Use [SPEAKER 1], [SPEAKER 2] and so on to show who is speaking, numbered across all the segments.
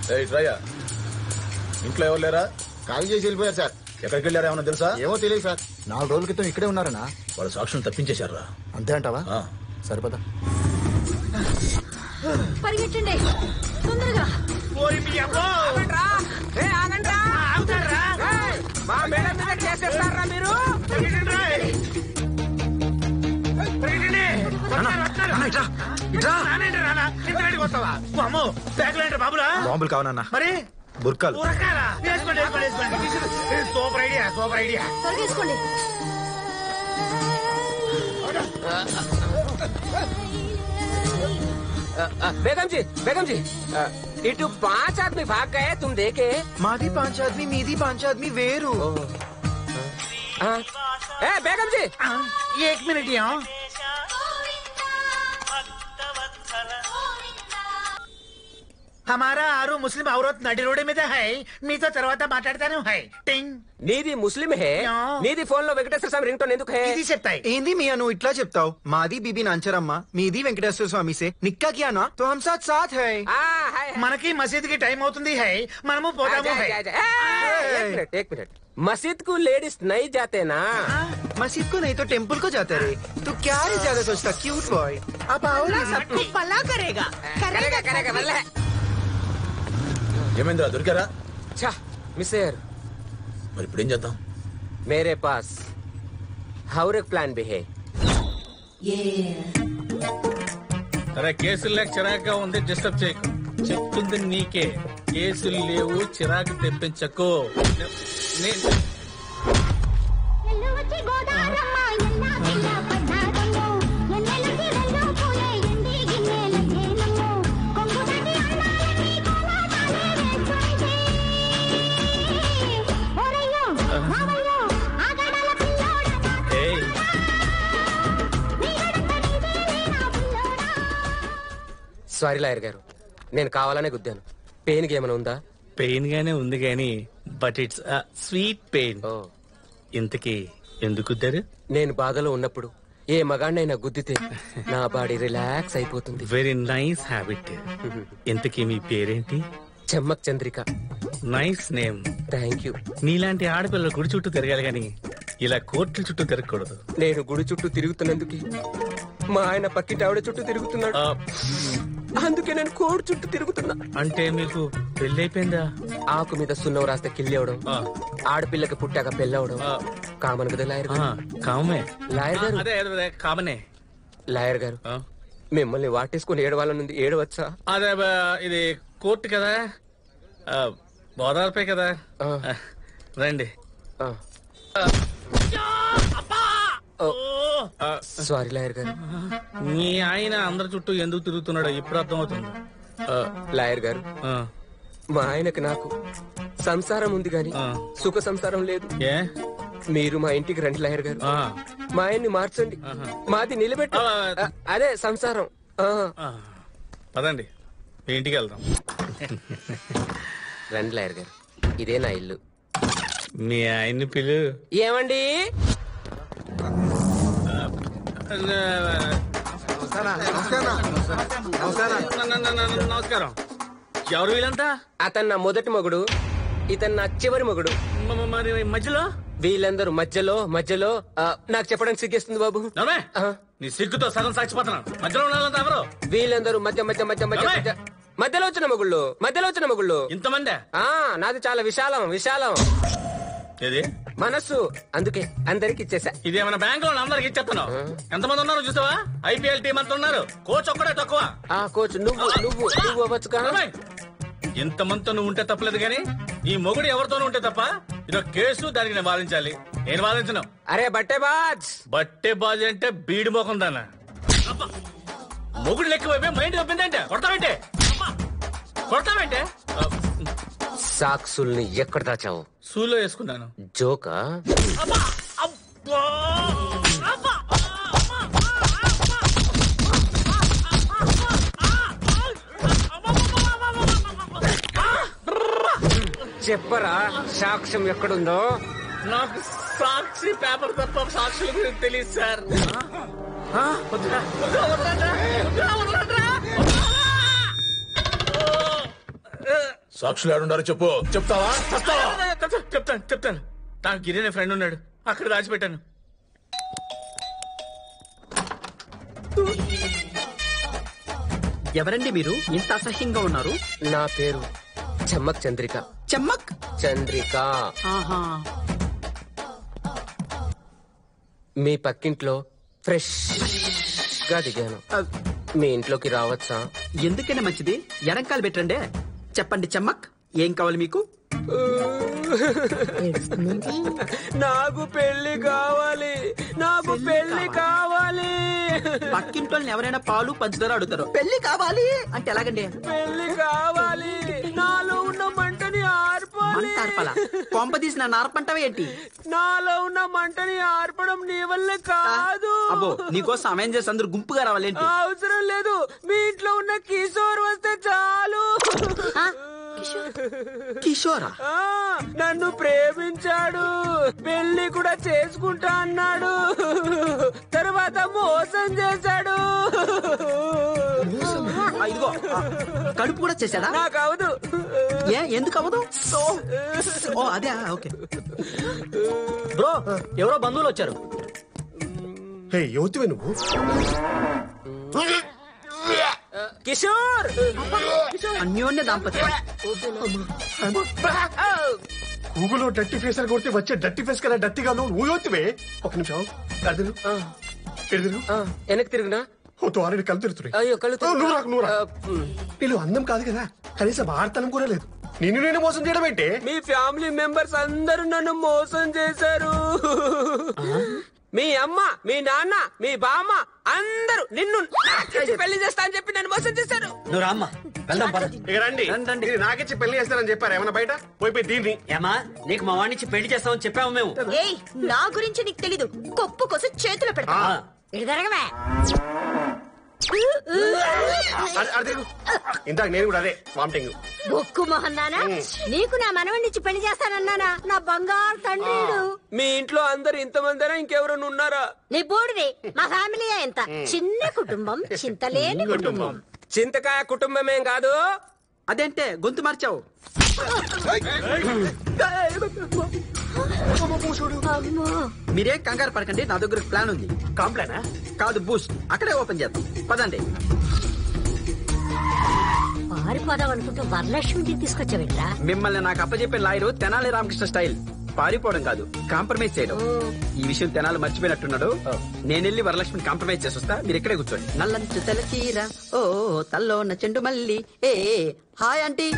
[SPEAKER 1] ఏయ్ శ్రయ్య ఇంట్లో ఎవరు లేరా
[SPEAKER 2] ఖాళీ చేసి వెళ్ళిపోయారు సార్
[SPEAKER 1] ఎక్కడికి వెళ్ళారా ఏమన్నా తెలుసా
[SPEAKER 2] ఏమో తెలియదు సార్ నాలుగు రోజుల క్రితం ఇక్కడే ఉన్నారనా
[SPEAKER 1] వాళ్ళ సాక్షులు తప్పించేశారా
[SPEAKER 2] అంతే అంటావా
[SPEAKER 1] ఆ.
[SPEAKER 2] సరిపదా
[SPEAKER 3] పరిగెట్టండి తొందరగా
[SPEAKER 4] మా మేడం మీద చేసేస్తారా మీరు
[SPEAKER 5] బాంబులు కావనన్నా
[SPEAKER 6] మరి
[SPEAKER 5] బుర్కాలు
[SPEAKER 6] ఉరకాలా వేసుకోండి వేసుకోండి వేసుకోండి సూపర్ ఐడియా సూపర్ ఐడియా
[SPEAKER 3] త్వరగా వేసుకోండి
[SPEAKER 4] बेगम जी बेगम जी इटू पांच आदमी भाग गए तुम देखे
[SPEAKER 5] మాది పాంచ్ ఆద్మీ మీది పాంచ్ ఆద్మీ వేరు
[SPEAKER 4] हाँ? ए बेगम जी
[SPEAKER 6] एक मिनट यहाँ हमारा आरू मुस्लिम औरत నడి రోడ్డు మీద హై మీతో తర్వాత మాట్లాడతాను హై టింగ్
[SPEAKER 4] నీది ముస్లిం హే
[SPEAKER 6] యా.
[SPEAKER 4] నీది ఫోన్ లో వెంకటేశ్వర స్వామి రింగ్ టోన్ ఎందుకు హే
[SPEAKER 6] ఇది చెప్తాయి
[SPEAKER 5] ఏంది మియా నువ్వు ఇట్లా చెప్తావు మాది బీబీ నాంచరమ్మ మీది వెంకటేశ్వర స్వామి సే నిక్కా కియా నా తో హమ్ సాత్ సాత్ హై
[SPEAKER 4] ఆ, హాయ్, హాయ్.
[SPEAKER 6] మనకి మసీద్ కి టైం అవుతుంది హై మనము పోదాము
[SPEAKER 4] आजा,
[SPEAKER 6] హై
[SPEAKER 4] आजा, आजा। ए, एक मिनट एक मिनट मस्जिद को लेडीज नहीं जाते ना
[SPEAKER 5] मस्जिद को नहीं तो टेम्पल को जाते रे तू क्या रे ज्यादा सोचता क्यूट बॉय अब आओ
[SPEAKER 3] सबको पला करेगा
[SPEAKER 4] करेगा करेगा वल्ले
[SPEAKER 1] ఏమైందిరా దొరికారా
[SPEAKER 4] अच्छा मिसेर
[SPEAKER 1] మరి ఇప్పుడు ఏం చేద్దాం
[SPEAKER 4] मेरे पास और एक प्लान भी है
[SPEAKER 7] అరే కేసులు లేక చిరాగ్గా ఉంది డిస్టర్బ్ చేయకు చెప్తుంది నీకే కేసులు లేవు చిరాకు తెప్పించకు నే-
[SPEAKER 8] ఎల్లువచ్చి గోదారమ్మ ఎల్లా పిల్ల పడ్డాదమ్మో ఎన్నెలకి వెళ్ళు పూలే ఎండి గిన్నెలకేనమ్మో కొంగు దాటి అందాలని కోలాటాలే వేస్తుంటే ఓరయ్యో మావయ్యో ఆగడాల పిల్లోడా
[SPEAKER 7] ఏయ్,
[SPEAKER 8] నీగడంత నీదేలే నా పిల్లోడా
[SPEAKER 4] సారీ లాయర్ గారు నేను కావాలనే గుద్దాను పెయిన్ ఏమైనా ఉందా
[SPEAKER 7] పెయిన్ గానే ఉంది గాని బట్ ఇట్స్ స్వీట్ పెయిన్
[SPEAKER 4] ఓ
[SPEAKER 7] ఇంతకీ ఎందుకు గుద్దారు
[SPEAKER 4] నేను బాధలో ఉన్నప్పుడు ఏ మగాడినైనా గుద్దితే నా బాడీ రిలాక్స్ అయిపోతుంది
[SPEAKER 7] వెరీ నైస్ హ్యాబిట్ ఇంతకీ మీ పేరేంటి
[SPEAKER 4] Chemmak Chandrika
[SPEAKER 7] nice name
[SPEAKER 4] thank you
[SPEAKER 7] నీలాంటి ఆడపిల్లలు గుడి చుట్టూ తిరగాలి గాని ఇలా కోర్టుల చుట్టూ తిరగకూడదు
[SPEAKER 4] నేను గుడి చుట్టూ తిరుగుతున్నందుకు మా ఆయన పక్కింటి ఆవిడ చుట్టూ తిరుగుతున్నాడు
[SPEAKER 7] ఆ,
[SPEAKER 4] అందుకే నేను కోడి చుట్టూ తిరుగుతున్నా
[SPEAKER 7] అంటే మీకు పెళ్ళైపోయిందా
[SPEAKER 4] ఆకు మీద సున్నం రాస్తే కిల్లవడం
[SPEAKER 7] ఆ,
[SPEAKER 4] ఆడపిల్లకి పుట్టాక పెళ్ళవడం
[SPEAKER 7] ఆ,
[SPEAKER 4] కామన్ కదా లాయర్
[SPEAKER 7] ఆ,
[SPEAKER 4] గారు
[SPEAKER 7] కామే
[SPEAKER 4] లాయర్ గారు
[SPEAKER 7] అదే అదే, అదే కామనే
[SPEAKER 4] లాయర్ గారు
[SPEAKER 7] ఆ.
[SPEAKER 4] మిమ్మల్ని వాటేసుకుని ఏడవాలనుంది ఏడవచ్చా
[SPEAKER 7] అదే బా, ఇది కోర్టు కదా ఆ, గోదావరిపై కదా
[SPEAKER 4] ఆ.
[SPEAKER 7] ఆ, రండి
[SPEAKER 4] ఆ.
[SPEAKER 7] ఆ,
[SPEAKER 4] సారీ లాయర్ గారు
[SPEAKER 7] మీ ఆయన అందరి చుట్టూ ఎందుకు తిరుగుతున్నాడో ఇప్పుడు అర్థమవుతుంది ఆ,
[SPEAKER 4] లాయర్ గారు
[SPEAKER 7] ఆ,
[SPEAKER 4] మా ఆయనకు నాకు సంసారం ఉంది గాని
[SPEAKER 7] ఆ.
[SPEAKER 4] సుఖ సంసారం లేదు
[SPEAKER 7] ఏ
[SPEAKER 4] మీరు మా ఇంటికి రండి లాయర్ గారు
[SPEAKER 7] ఆ,
[SPEAKER 4] మా ఆయన్ని మార్చండి
[SPEAKER 7] ఆహా.
[SPEAKER 4] మాది నిలబెట్టు
[SPEAKER 7] ఆ.
[SPEAKER 4] ఆ, అదే సంసారం ఆ.
[SPEAKER 7] ఆ. పదండి మీ ఇంటికి వెళ్దాం
[SPEAKER 4] రండి లాయర్ గారు ఇదే నా ఇల్లు
[SPEAKER 7] మీ ఆయన్ని పిలు
[SPEAKER 4] ఏమండి
[SPEAKER 7] నమస్కారం ఎవరు వీళ్ళంతా
[SPEAKER 4] అతను నా మొదటి మగుడు ఇతను నా చివరి మగుడు
[SPEAKER 7] మ- మ- మరి మధ్యలో
[SPEAKER 4] వీళ్ళందరూ మధ్యలో మధ్యలో ఆ, నాకు చెప్పడానికి సిగ్గేస్తుంది బాబు
[SPEAKER 7] నడమే
[SPEAKER 4] ఆ,
[SPEAKER 7] నీ సిగ్గుతో సగం సాక్షిపోతున్నాను మధ్యలో ఉన్న వాళ్ళంతా ఎవరు
[SPEAKER 4] వీళ్ళందరూ మధ్య మధ్య మధ్య మధ్య
[SPEAKER 7] ఏమై?
[SPEAKER 4] మధ్య మధ్యలో వచ్చిన మగుళ్ళు మధ్యలో వచ్చిన మగుళ్ళు
[SPEAKER 7] ఇంతమందే
[SPEAKER 4] ఆ నాది చాలా విశాలం విశాలం
[SPEAKER 7] ఏది
[SPEAKER 4] మనస్సు అందుకే అందరికి ఇచ్చేసా
[SPEAKER 7] ఇదేమైనా బ్యాంక్ లో అందరికి ఇచ్చేస్తాను ఎంతమంది ఉన్నారు చూసావా ఐపీఎల్ టీం అంతా ఉన్నారు కోచ్ ఒక్కడే తక్కువ
[SPEAKER 4] ఆ కోచ్ నువ్వు నువ్వు నువ్వు అవ్వచ్చు కదా
[SPEAKER 7] నడమే. ఇంతమందితో నువ్వు ఉంటే తప్పలేదు కానీ ఈ మొగుడు ఎవరితోనూ ఉంటే తప్ప ఇది ఒక కేసు దానికి నేను వాదించాలి నేను వాదించను
[SPEAKER 4] అరే బట్టే బాజ్
[SPEAKER 7] బట్టే బాజీ అంటే బీడి మోకం దాన్న మొగుడు లెక్క వైపే మైండ్ ఒప్పిందంటే కొడతావంటే కొడతావంటే
[SPEAKER 4] సాక్సుల్ని ఎక్కడ దాచావు
[SPEAKER 7] సూలో వేసుకున్నాను
[SPEAKER 4] జోకా చెప్పరా సాక్ష్యం ఎక్కడుందో
[SPEAKER 7] నాకు సాక్షి పేపర్ తప్ప సాక్షుల గురించి తెలియదు సార్ వద్దురా, వద్దురా, వదలండ్రా, వద్దురా, వదలండ్రా.
[SPEAKER 1] సాక్షులు ఏడుండారో చెప్పు చెప్తావా చెప్తావా
[SPEAKER 7] చెప్తాను చెప్తాను చెప్తాను నాకు గిరి అనే ఫ్రెండ్ ఉన్నాడు అక్కడ దాచిపెట్టాను
[SPEAKER 9] ఎవరండి మీరు ఇంత అసహ్యంగా ఉన్నారు
[SPEAKER 4] నా పేరు చెమ్మక్ చంద్రిక
[SPEAKER 9] చెమ్మక్
[SPEAKER 4] చంద్రిక
[SPEAKER 9] ఆహా
[SPEAKER 4] మీ పక్కింట్లో ఫ్రెష్ గా దిగాను
[SPEAKER 9] ఆ,
[SPEAKER 4] మీ ఇంట్లోకి రావచ్చా
[SPEAKER 9] ఎందుకైనా మంచిది ఎడంకాలు పెట్టండి చెప్పండి చెమ్మక్ ఏం కావాలి మీకు
[SPEAKER 4] నాకు పెళ్లి కావాలి నాకు పెళ్లి కావాలి
[SPEAKER 9] పక్కింటోళ్ళని ఎవరైనా పాలు పంచదార అడుగుతారు పెళ్లి కావాలి అంటే ఎలాగండి
[SPEAKER 4] పెళ్లి కావాలి నాలో ఉన్న మంటని ఆర్పాలి
[SPEAKER 9] మంటార్పల కొంప తీసిన నారపంటవే ఏంటి
[SPEAKER 4] నాలో ఉన్న మంటని ఆర్పడం నీ వల్ల కాదు
[SPEAKER 9] అబ్బో నీకోసం అమేం చేసి అందరు గుంపుగా రావాలేంటి
[SPEAKER 4] అవసరం లేదు మీ ఇంట్లో ఉన్న కిషోర్ వస్తే చాలు
[SPEAKER 9] కిషోరా
[SPEAKER 4] ఆ, నన్ను ప్రేమించాడు పెళ్లి కూడా చేసుకుంటా అన్నాడు తర్వాత మోసం చేశాడు
[SPEAKER 9] ఆ, ఇదిగో ఆ, కడుపు కూడా చేశాడా
[SPEAKER 4] నాకు అవదు
[SPEAKER 9] ఏ ఎందుకు అవ్వదు ఓ, ఓ అదే ఓకే బ్రో ఎవరో బంధువులు వచ్చారు
[SPEAKER 10] హే యువతివే నువ్వు
[SPEAKER 4] కిషోర్
[SPEAKER 9] అన్యోన్య దాంపత్యం
[SPEAKER 10] గూగుల్లో డట్టి ఫేస్ అని కొడితే వచ్చే డట్టి ఫేస్ కదా డట్టిగా నువ్వు నువ్వు యువతివే ఒక నిమిషం కదిలు ఎడుదురు
[SPEAKER 4] ఆ, వెనక్కి తిరుగునా
[SPEAKER 10] ఓ తో ఆల్రెడీ కళ్ళు తిరుగుతున్నాయి
[SPEAKER 4] అయ్యో కళ్ళు
[SPEAKER 10] ఓ, నువ్వు రా నువ్వు రా
[SPEAKER 4] ఆ, మ్.
[SPEAKER 10] వీళ్ళు అందం కాదు కదా కనీసం ఆడతనం కూడా లేదు నిన్ను నేను మోసం చేయడం ఏంటి
[SPEAKER 4] మీ ఫ్యామిలీ మెంబర్స్ అందరూ నన్ను మోసం చేశారు మీ అమ్మ మీ నాన్న మీ బామ్మ అందరూ నిన్ను నాకిచ్చి పెళ్లి చేస్తా అని చెప్పి నన్ను మోసం చేశారు
[SPEAKER 9] నువ్వు రామ్మా వెళ్దాం పద
[SPEAKER 10] ఇక రండి
[SPEAKER 9] రండి, రండి.
[SPEAKER 10] ఇది నాకిచ్చి పెళ్లి చేస్తారని చెప్పారు ఏమన్నా బయట పోయిపోయి దీన్ని
[SPEAKER 9] ఏమా నీకు మా వాడిని పెళ్లి చేస్తామని చెప్పాము మేము
[SPEAKER 3] ఏయ్ నా గురించి నీకు తెలీదు కొప్పు కోసం చేతిలో పెడతా
[SPEAKER 10] ఆ.
[SPEAKER 3] ఇటు జరగవే
[SPEAKER 10] అడ- అడ తిరుగు. ఇందాక నేను కూడా అదే వామిటింగ్
[SPEAKER 3] బొక్కు మొహన్నానా నీకు నా మనవణ్ణిచ్చి పెళ్లి చేస్తానన్నానా నా బంగారు తండ్రిడు
[SPEAKER 4] మీ ఇంట్లో అందరు ఇంతమందిరా ఇంకెవరైనా ఉన్నారా
[SPEAKER 3] నీ బూడిది మా ఫ్యామిలీ ఎంత చిన్న కుటుంబం చింతలేని కుటుంబం
[SPEAKER 4] చింతకాయ కుటుంబమేం కాదు
[SPEAKER 9] అదేంటే గొంతు మార్చావు
[SPEAKER 3] అమ్మో
[SPEAKER 9] మీరేం కంగారు పడకండి నా దగ్గర ప్లాన్ ఉంది
[SPEAKER 10] కాంప్లైనా
[SPEAKER 9] కాదు బూస్ట్ అక్కడే ఓపెన్ చేద్దాం పదండి
[SPEAKER 3] పారిపోదాం అనుకుంటూ వరలక్ష్మిని తీసుకొచ్చావిట్రా
[SPEAKER 9] మిమ్మల్ని నాకు అప్పచెప్పే లాయరు తెనాలి రామకృష్ణ స్టైల్ పారిపోవడం కాదు కాంప్రమైజ్ చేయడం ఈ విషయం తెనాలి మర్చిపోయినట్టున్నాడు నేనెళ్ళి వరలక్ష్మిని కాంప్రమైజ్ చేసి వస్తా మీరు ఇక్కడే కూర్చోండి నల్లంచు తెల్ల చీర ఓ తల్లో ఉన్న చెండు మల్లి ఏ ఏ, హాయ్ ఆంటీ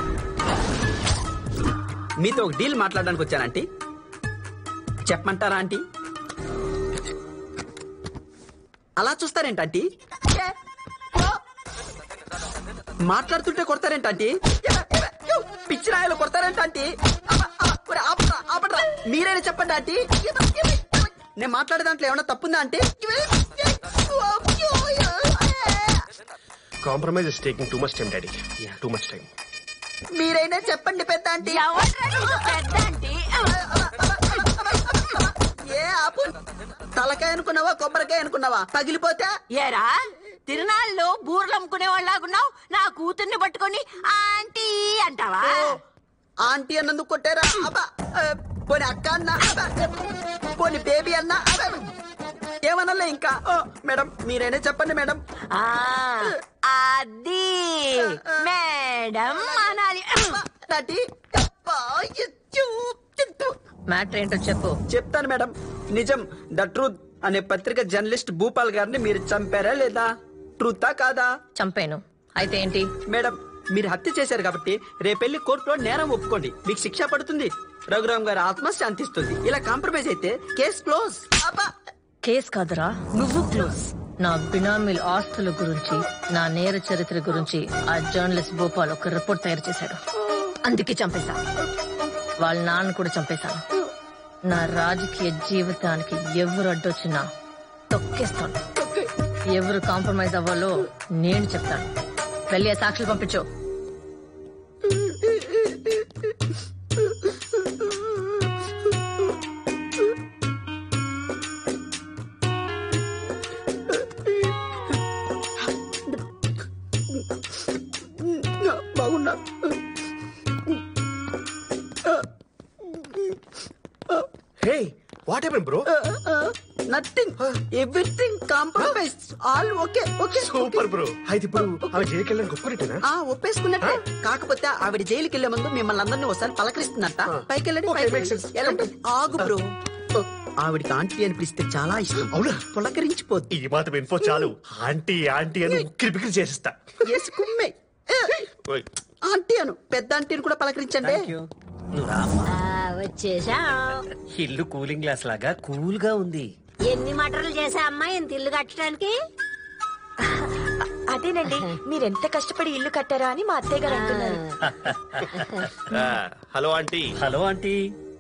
[SPEAKER 9] మీతో ఒక డీల్ మాట్లాడడానికి వచ్చాను ఆంటీ చెప్పమంటారా ఆంటీ అలా చూస్తారేంటి ఆంటీ మాట్లాడుతుంటే కొడతారేంటి ఆంటీ పిచ్చి రాయలు కొడతారేంటి ఆంటీ అబ్బా, అబ్బా, ఒరే, ఆపరా, ఆపరా. మీరైనా చెప్పండి ఆంటీ నేను మాట్లాడే దాంట్లో ఏమైనా తప్పుందా aunty
[SPEAKER 10] compromise is taking too much time daddy too much time
[SPEAKER 9] మీరైనా చెప్పండి పెద్ద ఆంటీ ఏ ఆపు తలకాయ అనుకున్నావా కొబ్బరికాయ అనుకున్నావా పగిలిపోతే
[SPEAKER 3] ఏరా తిరునాళ్ళు బూర్లు అమ్ముకునే వాళ్ళగున్నావు నా కూతుర్ని పట్టుకొని ఆంటీ అంటావా
[SPEAKER 9] ఆంటీ అన్నందుకు కొట్టారా అబ్బా ఆ, పోనీ అక్క అన్నా అబ్బా, పోనీ బేబీ అన్నా అబ్బా, ఏమనలే ఇంకా ఓ, మేడం మీరైనా చెప్పండి మేడం
[SPEAKER 3] ఆ, అది మేడం అనాలి
[SPEAKER 9] నాటి అబ్బా, ఎచ్చు, తిట్టు.
[SPEAKER 3] మ్యాటర్ ఏంటో చెప్పు
[SPEAKER 9] చెప్తాను మేడం నిజం ద ట్రూత్ అనే పత్రిక జర్నలిస్ట్ భూపాల్ గారిని మీరు చంపారా లేదా ట్రూతా కాదా
[SPEAKER 3] చంపాను అయితే ఏంటి
[SPEAKER 9] మేడం మీరు హత్య చేశారు కాబట్టి రేపెళ్లి కోర్టులో నేరం ఒప్పుకోండి మీకు శిక్ష పడుతుంది రఘురామ్ గారి ఆత్మ శాంతిస్తుంది ఇలా కాంప్రమైజ్ అయితే కేసు క్లోజ్ అబ్బా
[SPEAKER 11] కేస్ కాదురా నువ్వు క్లోజ్ నా బినామీల ఆస్తుల గురించి నా నేర చరిత్ర గురించి ఆ జర్నలిస్ట్ భోపాల్ ఒక రిపోర్ట్ తయారు చేశాడు అందుకే చంపేశా వాళ్ళ నాన్న కూడా చంపేశాను నా రాజకీయ జీవితానికి ఎవరు అడ్డొచ్చినా తొక్కేస్తాను ఎవరు కాంప్రమైజ్ అవ్వాలో నేను చెప్తాను వెళ్ళి ఆ సాక్షులు పంపించు
[SPEAKER 9] బాగున్నా
[SPEAKER 10] what happen bro
[SPEAKER 9] nothing everything compromise all okay okay
[SPEAKER 10] super bro అయితే ఇప్పుడు ఆమె జైలుకి వెళ్ళడానికి ఒప్పుకున్నట్టేనా
[SPEAKER 9] ఆ ఒప్పేసుకున్నట్టే కాకపోతే ఆవిడ జైలుకి వెళ్లే ముందు మిమ్మల్ని అందరినీ ఒకసారి పలకరిస్తున్నట్ట పైకి వెళ్ళండి
[SPEAKER 10] Okay,
[SPEAKER 9] పైకి
[SPEAKER 10] makes
[SPEAKER 9] వెళ్ళండి.
[SPEAKER 10] sense.
[SPEAKER 9] వెళ్ళండి ఆగు బ్రో ఆవిడకి ఆంటీ అని పిలిస్తే చాలా ఇష్టం
[SPEAKER 10] అవునా?
[SPEAKER 9] పులకరించిపోద్ది
[SPEAKER 10] ఈ మాత్రం ఇన్ఫో చాలు ఆంటీ ఆంటీ అని ఉక్కిరి బిక్కిరి చేసిస్తా
[SPEAKER 9] వేసి కుమ్మే
[SPEAKER 10] ఓయ్.
[SPEAKER 9] ఆంటీ అను పెద్ద ఆంటీని కూడా పలకరించండి
[SPEAKER 3] వచ్చేసా
[SPEAKER 12] ఇల్లు కూలింగ్ గ్లాస్ లాగా కూల్ గా ఉంది
[SPEAKER 3] ఎన్ని మటర్లు చేసా అమ్మా ఇంత ఇల్లు కట్టడానికి
[SPEAKER 13] అదేనండి మీరెంత కష్టపడి ఇల్లు కట్టారా అని మా అత్తయ్య గారు అంటున్నారు
[SPEAKER 10] ఆ, hello aunty
[SPEAKER 12] hello aunty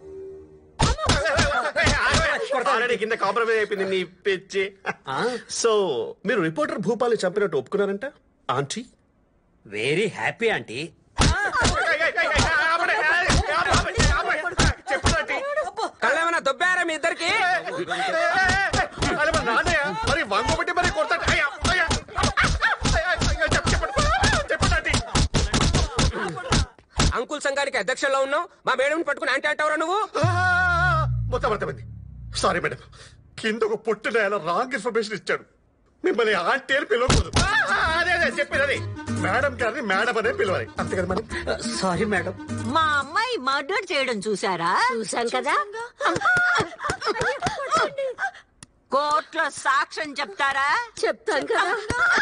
[SPEAKER 10] already కింద కాంప్రమైజ్ అయిపోయింది నీ పిచ్చి సో మీరు రిపోర్టర్ భూపాల్ని చంపినట్టు ఒప్పుకున్నారంట ఆంటీ
[SPEAKER 12] వెరీ హ్యాపీ ఆంటీ
[SPEAKER 4] కళ్ళేమన్నా దొబ్బారా మీ ఇద్దరికి
[SPEAKER 10] అరే మరి నాన్నయ్య, మరి వంగబెట్టి మరి కొడతాడు. అయ్యా, అయ్యా. అయ్యా, అయ్యా, చెప్పు, చెప్పండి. చెప్పండి, ఆంటీ.
[SPEAKER 4] అంకుల్ సంఘానికి అధ్యక్షుల్లో ఉన్నావు మా మేడం పట్టుకుని అంటే అంటావురా నువ్వు
[SPEAKER 10] ఆ, మొత్తం అర్థమైంది సారీ మేడం కింద ఒక పొట్టిన ఆయన రాంగ్ ఇన్ఫర్మేషన్ ఇచ్చాడు మిమ్మల్ని ఆంటీ అని పిలవకూడదు ఆ, అదే అదే చెప్పేది అదే మేడం గారిని మేడం అనే పిలవాలి అంతే కదా మేడం
[SPEAKER 12] సారీ మేడం
[SPEAKER 3] మా అమ్మాయి మర్డర్ చేయడం చూసారా చూసాం కదా కోర్టులో సాక్ష్యం చెప్తారా
[SPEAKER 11] చెప్తాం కదా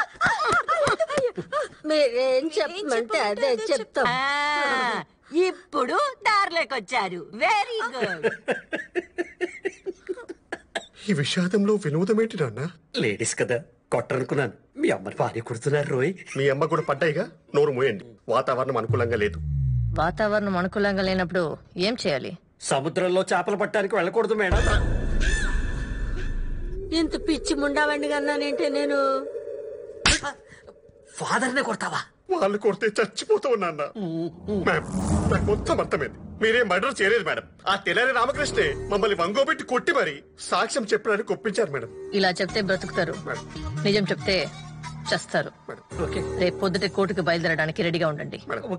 [SPEAKER 11] మీరేం చెప్పమంటే అదే చెప్తాం
[SPEAKER 3] ఆ, ఇప్పుడు దారిలోకి వచ్చారు వెరీ గుడ్
[SPEAKER 10] ఈ విషాదంలో వినోదం ఏంటి నాన్న
[SPEAKER 12] లేడీస్ కదా కొట్టనుకున్నాను మీ అమ్మని భార్య కుడుతున్నారు రోయ్
[SPEAKER 10] మీ అమ్మ కూడా పడ్డాయిగా నోరు మూయండి వాతావరణం అనుకూలంగా లేదు
[SPEAKER 11] వాతావరణం అనుకూలంగా లేనప్పుడు ఏం చేయాలి
[SPEAKER 12] సముద్రంలో చేపలు పట్టడానికి వెళ్ళకూడదు మేడం
[SPEAKER 11] ఇంత పిచ్చి ముండావండి కన్నానంటే నేను
[SPEAKER 12] ఫాదర్ నే కొడతావా
[SPEAKER 10] వాళ్ళు కొడితే చచ్చిపోతావు నాన్న మ్యామ్ నాకు మొత్తం అర్థమైంది మీరేం మర్డర్ చేయలేదు మేడం ఆ తెల్లని రామకృష్ణే మమ్మల్ని వంగోబెట్టి కొట్టి మరి సాక్ష్యం చెప్పడానికి ఒప్పించారు మేడం
[SPEAKER 11] ఇలా చెప్తే బ్రతుకుతారు నిజం చెప్తే చేస్తారు
[SPEAKER 10] మేడం
[SPEAKER 11] రేపు పొద్దుట కోర్టుకు బయలుదేరడానికి రెడీగా ఉండండి
[SPEAKER 10] మేడం